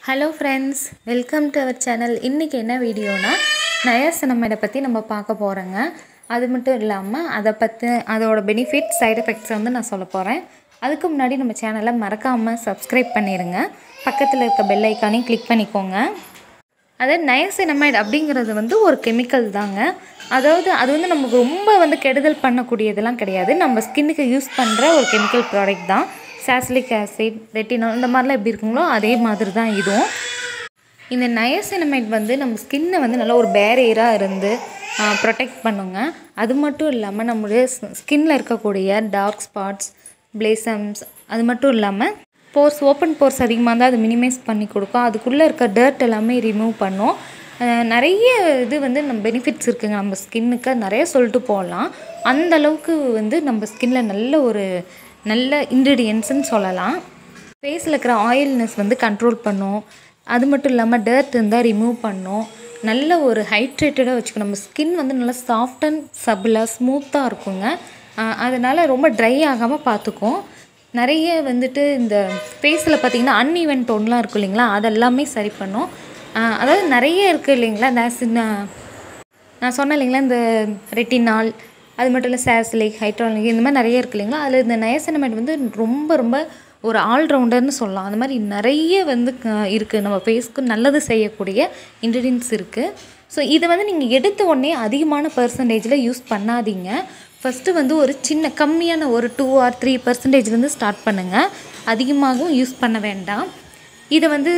hello friends welcome to our channel இன்றைக்கி என்ன வீடியோனா நயாசனமைடை பற்றி நம்ம பார்க்க போகிறோங்க அது மட்டும் இல்லாமல் அதை பற்றி அதோட பெனிஃபிட் சைடு எஃபெக்ட்ஸ் வந்து நான் சொல்ல போகிறேன் அதுக்கு முன்னாடி நம்ம சேனலை மறக்காமல் சப்ஸ்கிரைப் பண்ணிடுங்க பக்கத்தில் இருக்க பெல் ஐக்கானையும் கிளிக் பண்ணிக்கோங்க அதாவது நயசினமைட் அப்படிங்கிறது வந்து ஒரு கெமிக்கல் தாங்க அதாவது அது வந்து நமக்கு ரொம்ப வந்து கெடுதல் பண்ணக்கூடியதெல்லாம் கிடையாது நம்ம ஸ்கின்னுக்கு யூஸ் பண்ணுற ஒரு கெமிக்கல் ப்ராடக்ட் தான் சாஸ்லிக் ஆசிட் ரெட்டினால் இந்த மாதிரிலாம் எப்படி இருக்குங்களோ அதே மாதிரி தான் இதுவும் இந்த நயசினமைட் வந்து நம்ம ஸ்கின்னை வந்து நல்லா ஒரு பேரியராக இருந்து ப்ரொடெக்ட் பண்ணுங்க அது மட்டும் இல்லாமல் நம்மளுடைய ஸ்கின்னில் இருக்கக்கூடிய டார்க் ஸ்பாட்ஸ் பிளேசம்ஸ் அது மட்டும் இல்லாமல் போர்ஸ் ஓப்பன் போர்ஸ் அதிகமாக இருந்தால் அது மினிமைஸ் பண்ணி கொடுக்கும் அதுக்குள்ளே இருக்க டர்ட் எல்லாமே ரிமூவ் பண்ணும் அஹ் நிறைய இது வந்து நம்ம பெனிஃபிட்ஸ் இருக்குங்க நம்ம ஸ்கின்னுக்கு நிறைய சொல்லிட்டு போகலாம் அந்த அளவுக்கு வந்து நம்ம ஸ்கின்ல நல்ல ஒரு நல்ல இன்க்ரீடியன்ட்ஸ்னு சொல்லலாம் ஃபேஸில் இருக்கிற ஆயில்னஸ் வந்து கண்ட்ரோல் பண்ணும் அது மட்டும் இல்லாமல் டர்ட் இருந்தால் ரிமூவ் பண்ணும் நல்ல ஒரு ஹைட்ரேட்டடாக வச்சுக்கணும் நம்ம ஸ்கின் வந்து நல்லா சாஃப்ட் அண்ட் சபிளாக ஸ்மூத்தாக இருக்குங்க அஹ் அதனால ரொம்ப ட்ரை ஆகாமல் பார்த்துக்கும் நிறைய வந்துட்டு இந்த ஃபேஸில் பார்த்தீங்கன்னா அன்இவன் டோன்லாம் இருக்கும் இல்லைங்களா அதெல்லாமே சரி பண்ணும் அஹ் அதாவது நிறைய இருக்குது இல்லைங்களா இந்த சின்ன நான் சொன்னேன் இல்லைங்களா இந்த ரெட்டினால் அது மட்டும் இல்லை சாஸ்லிக் ஹைட்ராலிக் இந்த மாதிரி நிறைய இருக்கு இல்லைங்களா அதில் இந்த நயசனமைட் வந்து ரொம்ப ரொம்ப ஒரு ஆல்ரவுண்டர்னு சொல்லலாம் அந்த மாதிரி நிறைய வந்து இருக்குது நம்ம ஃபேஸ்க்கு நல்லது செய்யக்கூடிய இன்க்ரீடியன்ஸ் இருக்குது ஸோ இதை வந்து நீங்கள் எடுத்த உடனே அதிகமான பர்சன்டேஜில் யூஸ் பண்ணாதீங்க ஃபஸ்ட்டு வந்து ஒரு சின்ன கம்மியான ஒரு டூ ஆர் த்ரீ பர்சன்டேஜ்லேருந்து ஸ்டார்ட் பண்ணுங்கள் அதிகமாகவும் யூஸ் பண்ண வேண்டாம் இதை வந்து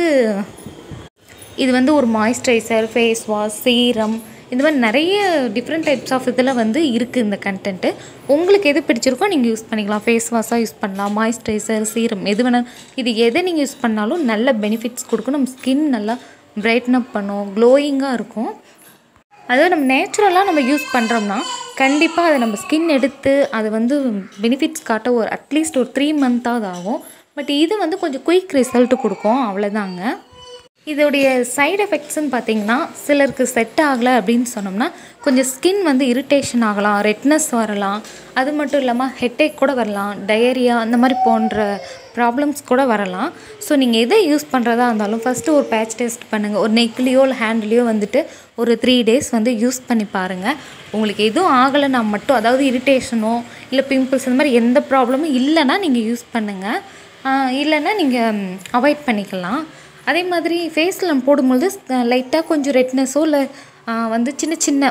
இது வந்து ஒரு மாய்ஸ்சரைசர் ஃபேஸ் வாஷ் சீரம் இந்த மாதிரி நிறைய டிஃப்ரெண்ட் டைப்ஸ் ஆஃப் இதில் வந்து இருக்குது இந்த கண்டென்ட்டு உங்களுக்கு எது பிடிச்சிருக்கோ நீங்கள் யூஸ் பண்ணிக்கலாம் ஃபேஸ் வாஷாக யூஸ் பண்ணலாம் மாய்ஸ்சரைசர் சீரம் எது வேணாலும் இது எதை நீங்கள் யூஸ் பண்ணாலும் நல்ல பெனிஃபிட்ஸ் கொடுக்கும் நம்ம ஸ்கின் நல்லா பிரைட்டன் அப் பண்ணும் க்ளோயிங்காக இருக்கும் அதாவது நம்ம நேச்சுரலாக நம்ம யூஸ் பண்ணுறோம்னா கண்டிப்பாக அதை நம்ம ஸ்கின் எடுத்து அது வந்து பெனிஃபிட்ஸ் காட்ட ஒரு அட்லீஸ்ட் ஒரு த்ரீ மந்த்தாவது ஆகும் பட் இது வந்து கொஞ்சம் குயிக் ரிசல்ட் கொடுக்கும் அவ்வளோதாங்க இதோடைய சைடு எஃபெக்ட்ஸ்னு பார்த்தீங்கன்னா சிலருக்கு செட் ஆகலை அப்படின்னு சொன்னோம்னா கொஞ்சம் ஸ்கின் வந்து இரிட்டேஷன் ஆகலாம் ரெட்னஸ் வரலாம் அது மட்டும் இல்லாமல் ஹெட்டேக் கூட வரலாம் டயரியா அந்த மாதிரி போன்ற ப்ராப்ளம்ஸ் கூட வரலாம் ஸோ நீங்கள் எதை யூஸ் பண்ணுறதா இருந்தாலும் ஃபஸ்ட்டு ஒரு பேட்ச் டெஸ்ட் பண்ணுங்கள் ஒரு நெக்லேயோ இல்லை ஹேண்ட்லேயோ வந்துட்டு ஒரு த்ரீ டேஸ் வந்து யூஸ் பண்ணி பாருங்கள் உங்களுக்கு எதுவும் ஆகலைன்னா மட்டும் அதாவது இரிட்டேஷனோ இல்லை பிம்பிள்ஸ் இந்த மாதிரி எந்த ப்ராப்ளமும் இல்லைன்னா நீங்கள் யூஸ் பண்ணுங்கள் இல்லைன்னா நீங்கள் அவாய்ட் பண்ணிக்கலாம் அதே மாதிரி ஃபேஸில் நம்ம போடும்பொழுது லைட்டாக கொஞ்சம் ரெட்னஸோ இல்லை வந்து சின்ன சின்ன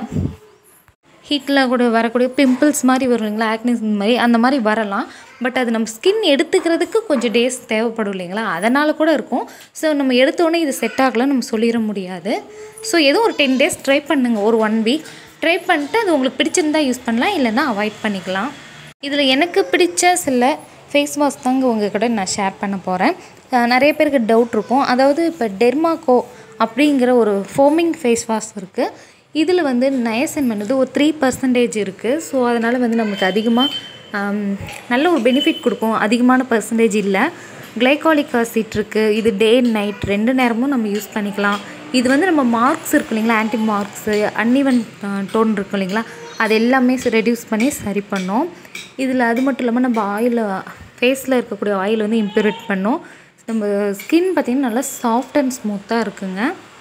ஹீட்டில் கூட வரக்கூடிய பிம்பிள்ஸ் மாதிரி வரும் இல்லைங்களா ஆக்னிஸ் இந்த மாதிரி அந்த மாதிரி வரலாம் பட் அது நம்ம ஸ்கின் எடுத்துக்கிறதுக்கு கொஞ்சம் டேஸ் தேவைப்படும் இல்லைங்களா அதனால் கூட இருக்கும் ஸோ நம்ம எடுத்தோடனே இது செட் ஆகலை நம்ம சொல்லிட முடியாது ஸோ ஏதோ ஒரு டென் டேஸ் ட்ரை பண்ணுங்கள் ஒரு ஒன் வீக் ட்ரை பண்ணிட்டு அது உங்களுக்கு பிடிச்சிருந்தா யூஸ் பண்ணலாம் இல்லைன்னா அவாய்ட் பண்ணிக்கலாம் இதில் எனக்கு பிடிச்ச சில ஃபேஸ் வாஷ் தாங்க உங்கள் கூட நான் ஷேர் பண்ண போகிறேன் நிறைய பேருக்கு டவுட் இருக்கும் அதாவது இப்போ டெர்மாக்கோ அப்படிங்கிற ஒரு ஃபோமிங் ஃபேஸ் வாஷ் இருக்குது இதில் வந்து நயசன் பண்ணது ஒரு த்ரீ பர்சன்டேஜ் இருக்குது ஸோ அதனால் வந்து நமக்கு அதிகமாக நல்ல ஒரு பெனிஃபிட் கொடுக்கும் அதிகமான பர்சன்டேஜ் இல்லை கிளைகாலிக் ஆசிட் இருக்குது இது டே அண்ட் நைட் ரெண்டு நேரமும் நம்ம யூஸ் பண்ணிக்கலாம் இது வந்து நம்ம மார்க்ஸ் இருக்கு இல்லைங்களா ஆன்டி மார்க்ஸு அன்இவன் டோன் இருக்கும் இல்லைங்களா அது எல்லாமே ரெடியூஸ் பண்ணி சரி பண்ணோம் இதில் அது மட்டும் இல்லாமல் நம்ம ஆயில் ஃபேஸில் இருக்கக்கூடிய ஆயில் வந்து இம்ப்யூரேட் பண்ணோம் நம்ம ஸ்கின் பார்த்திங்கன்னா நல்லா சாஃப்ட் அண்ட் ஸ்மூத்தாக இருக்குங்க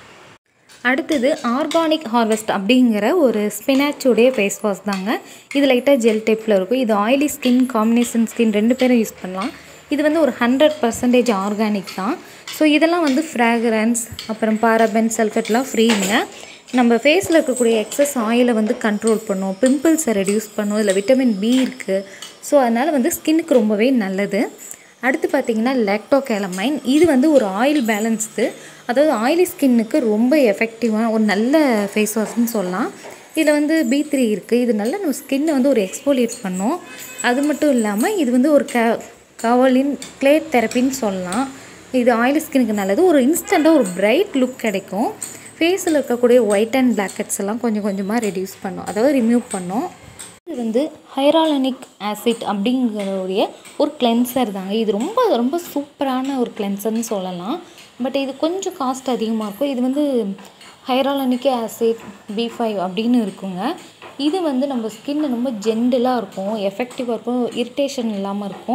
அடுத்தது ஆர்கானிக் ஹார்வெஸ்ட் அப்படிங்கிற ஒரு ஸ்பினாச்சுடைய ஃபேஸ் வாஷ் தாங்க இது லைட்டாக ஜெல் டைப்பில் இருக்கும் இது ஆயிலி ஸ்கின் காம்பினேஷன் ஸ்கின் ரெண்டு பேரும் யூஸ் பண்ணலாம் இது வந்து ஒரு ஹண்ட்ரட் பர்சன்டேஜ் ஆர்கானிக் தான் ஸோ இதெல்லாம் வந்து ஃப்ராக்ரன்ஸ் அப்புறம் பாராபென் சல்ஃபேட்லாம் ஃப்ரீங்க நம்ம ஃபேஸில் இருக்கக்கூடிய எக்ஸஸ் ஆயிலை வந்து கண்ட்ரோல் பண்ணும் பிம்பிள்ஸை ரெடியூஸ் பண்ணும் இதில் விட்டமின் பி இருக்குது ஸோ அதனால் வந்து ஸ்கின்னுக்கு ரொம்பவே நல்லது அடுத்து பார்த்திங்கன்னா லேக்டோகேலமைன் இது வந்து ஒரு ஆயில் பேலன்ஸ்து அதாவது ஆயிலி ஸ்கின்னுக்கு ரொம்ப எஃபெக்டிவான ஒரு நல்ல ஃபேஸ் வாஷ்னு சொல்லலாம் இதில் வந்து பி த்ரீ இருக்குது இது நல்லா நம்ம ஸ்கின்னை வந்து ஒரு எக்ஸ்போலியேட் பண்ணும் அது மட்டும் இல்லாமல் இது வந்து ஒரு க கவலின் கிளே தெரப்பின்னு சொல்லலாம் இது ஆயிலி ஸ்கின்னுக்கு நல்லது ஒரு இன்ஸ்டண்ட்டாக ஒரு பிரைட் லுக் கிடைக்கும் ஃபேஸில் இருக்கக்கூடிய ஒயிட் அண்ட் பிளாக்கெட்ஸ் எல்லாம் கொஞ்சம் கொஞ்சமாக ரெடியூஸ் பண்ணும் அதாவது ரிமூவ் பண்ணும் இது வந்து ஹைராலனிக் ஆசிட் அப்படிங்கிறவுடைய ஒரு கிளென்சர் தாங்க இது ரொம்ப ரொம்ப சூப்பரான ஒரு கிளென்சர்னு சொல்லலாம் பட் இது கொஞ்சம் காஸ்ட் அதிகமாக இருக்கும் இது வந்து ஹைராலனிக் ஆசிட் பி ஃபைவ் அப்படின்னு இருக்குங்க இது வந்து நம்ம ஸ்கின் ரொம்ப ஜென்டலாக இருக்கும் எஃபெக்டிவாக இருக்கும் இரிட்டேஷன் இல்லாமல் இருக்கும்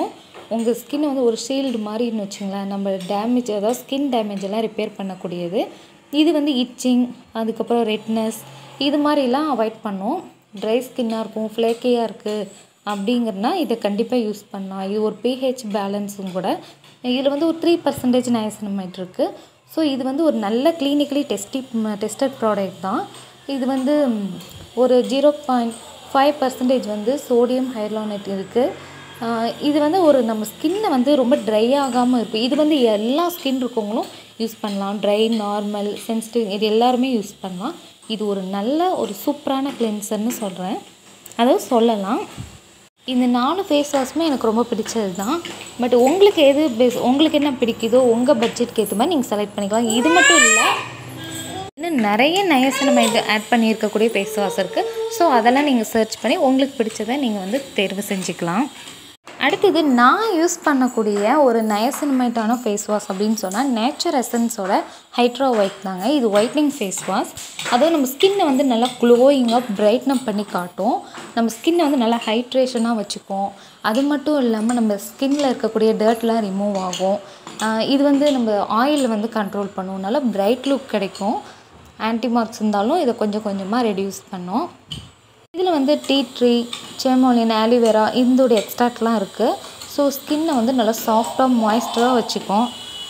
உங்கள் ஸ்கின் வந்து ஒரு ஷீல்டு மாதிரின்னு வச்சுங்களேன் நம்ம டேமேஜ் அதாவது ஸ்கின் டேமேஜ் எல்லாம் ரிப்பேர் பண்ணக்கூடியது இது வந்து இச்சிங் அதுக்கப்புறம் ரெட்னஸ் இது மாதிரிலாம் அவாய்ட் பண்ணும் ட்ரை ஸ்கின்னாக இருக்கும் ஃப்ளேக்கியாக இருக்குது அப்படிங்கிறனா இதை கண்டிப்பாக யூஸ் பண்ணலாம் இது ஒரு பிஹெச் பேலன்ஸும் கூட இதில் வந்து ஒரு த்ரீ பர்சன்டேஜ் நயசனமைட் இருக்குது ஸோ இது வந்து ஒரு நல்ல கிளினிக்கலி டெஸ்டி டெஸ்டட் ப்ராடக்ட் தான் இது வந்து ம், ஒரு ஜீரோ பாயிண்ட் ஃபைவ் பர்சன்டேஜ் வந்து சோடியம் ஹைட்ரானேட் இருக்குது இது வந்து ஒரு நம்ம ஸ்கின்னை வந்து ரொம்ப ட்ரை ஆகாமல் இருக்கும் இது வந்து எல்லா ஸ்கின் இருக்கவங்களும் யூஸ் பண்ணலாம் ட்ரை நார்மல் சென்சிட்டிவ் இது எல்லாருமே யூஸ் பண்ணலாம் இது ஒரு நல்ல ஒரு சூப்பரான கிளென்சர்னு சொல்கிறேன் அதாவது சொல்லலாம் இந்த நாலு ஃபேஸ் வாஷுமே எனக்கு ரொம்ப பிடிச்சது தான் பட் உங்களுக்கு எது பெஸ் உங்களுக்கு என்ன பிடிக்குதோ உங்கள் பட்ஜெட்க்கு ஏற்ற மாதிரி நீங்கள் செலக்ட் பண்ணிக்கலாம் இது மட்டும் இல்லை இன்னும் நிறைய நயசனமைட் ஆட் பண்ணியிருக்கக்கூடிய ஃபேஸ் வாஷ் இருக்குது ஸோ அதெல்லாம் நீங்கள் சர்ச் பண்ணி உங்களுக்கு பிடிச்சதை நீங்கள் வந்து தேர்வு செஞ்சுக்கலாம் அடுத்தது நான் யூஸ் பண்ணக்கூடிய ஒரு நயசனமைட்டான ஃபேஸ் வாஷ் அப்படின்னு சொன்னால் நேச்சர் எசன்ஸோட ஹைட்ரா ஒயிட் தாங்க இது ஒயிட்னிங் ஃபேஸ் வாஷ் அதுவும் நம்ம ஸ்கின்னை வந்து நல்லா க்ளோயிங்காக பிரைட்னப் பண்ணி காட்டும் நம்ம ஸ்கின்னை வந்து நல்லா ஹைட்ரேஷனாக வச்சுக்கும் அது மட்டும் இல்லாமல் நம்ம ஸ்கின்ல இருக்கக்கூடிய டர்ட்லாம் ரிமூவ் ஆகும் ஆஹ் இது வந்து நம்ம ஆயில் வந்து கண்ட்ரோல் பண்ணும் நல்லா பிரைட் லுக் கிடைக்கும் ஆன்டி மார்க்ஸ் இருந்தாலும் இதை கொஞ்சம் கொஞ்சமாக ரெடியூஸ் பண்ணும் இதில் வந்து டீ ட்ரீ செமோலின் ஆலிவேரா இதோடைய எக்ஸ்ட்ராக்ட்லாம் இருக்குது ஸோ ஸ்கின்னை வந்து நல்லா சாஃப்டாக மாய்ஸ்டராக வச்சுக்கும்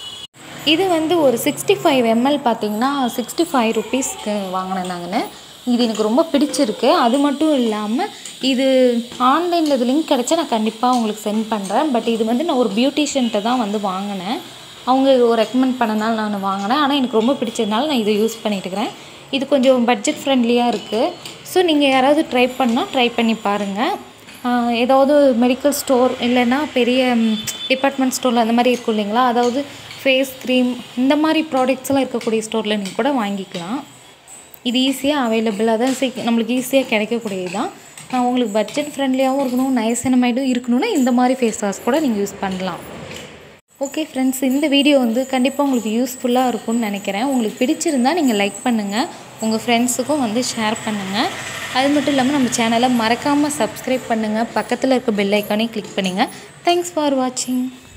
இது வந்து ஒரு சிக்ஸ்டி ஃபைவ் எம்எல் பார்த்தீங்கன்னா சிக்ஸ்டி ஃபைவ் ருபீஸ்க்கு வாங்கினேன் நாங்கள் இது எனக்கு ரொம்ப பிடிச்சிருக்கு அது மட்டும் இல்லாமல் இது ஆன்லைனில் இது லிங்க் கிடச்சா நான் கண்டிப்பாக உங்களுக்கு சென்ட் பண்ணுறேன் பட் இது வந்து நான் ஒரு பியூட்டிஷியன்ட்ட தான் வந்து வாங்கினேன் அவங்க ஒரு ரெக்கமெண்ட் பண்ணனால நான் வாங்கினேன் ஆனால் எனக்கு ரொம்ப பிடிச்சதுனால நான் இதை யூஸ் பண்ணிட்டு இருக்கிறேன் இது கொஞ்சம் பட்ஜெட் ஃப்ரெண்ட்லியாக இருக்குது ஸோ நீங்கள் யாராவது ட்ரை பண்ணால் ட்ரை பண்ணி பாருங்கள் ஆஹ் ஏதாவது மெடிக்கல் ஸ்டோர் இல்லைன்னா பெரிய டிபார்ட்மெண்ட் ஸ்டோரில் அந்த மாதிரி இருக்கும் இல்லைங்களா அதாவது ஃபேஸ் க்ரீம் இந்த மாதிரி ப்ராடக்ட்ஸ் எல்லாம் இருக்கக்கூடிய ஸ்டோரில் நீங்கள் கூட வாங்கிக்கலாம் இது ஈஸியாக அவைலபிளாக தான் சீக் நம்மளுக்கு ஈஸியாக கிடைக்கக்கூடியது தான் ஆஹ் உங்களுக்கு பட்ஜெட் ஃப்ரெண்ட்லியாகவும் இருக்கணும் நைசனமைடும் இருக்கணும்னா இந்த மாதிரி ஃபேஸ் வாஷ் கூட நீங்கள் யூஸ் பண்ணலாம் ஓகே ஃப்ரெண்ட்ஸ் இந்த வீடியோ வந்து கண்டிப்பாக உங்களுக்கு யூஸ்ஃபுல்லாக இருக்கும்னு நினைக்கிறேன் உங்களுக்கு பிடிச்சிருந்தா நீங்கள் லைக் பண்ணுங்கள் உங்கள் ஃப்ரெண்ட்ஸுக்கும் வந்து ஷேர் பண்ணுங்கள் அது மட்டும் இல்லாமல் நம்ம சேனலை மறக்காமல் சப்ஸ்கிரைப் பண்ணுங்கள் பக்கத்தில் இருக்க பெல் ஐக்கானையும் கிளிக் பண்ணுங்கள் தேங்க்ஸ் ஃபார் வாட்சிங்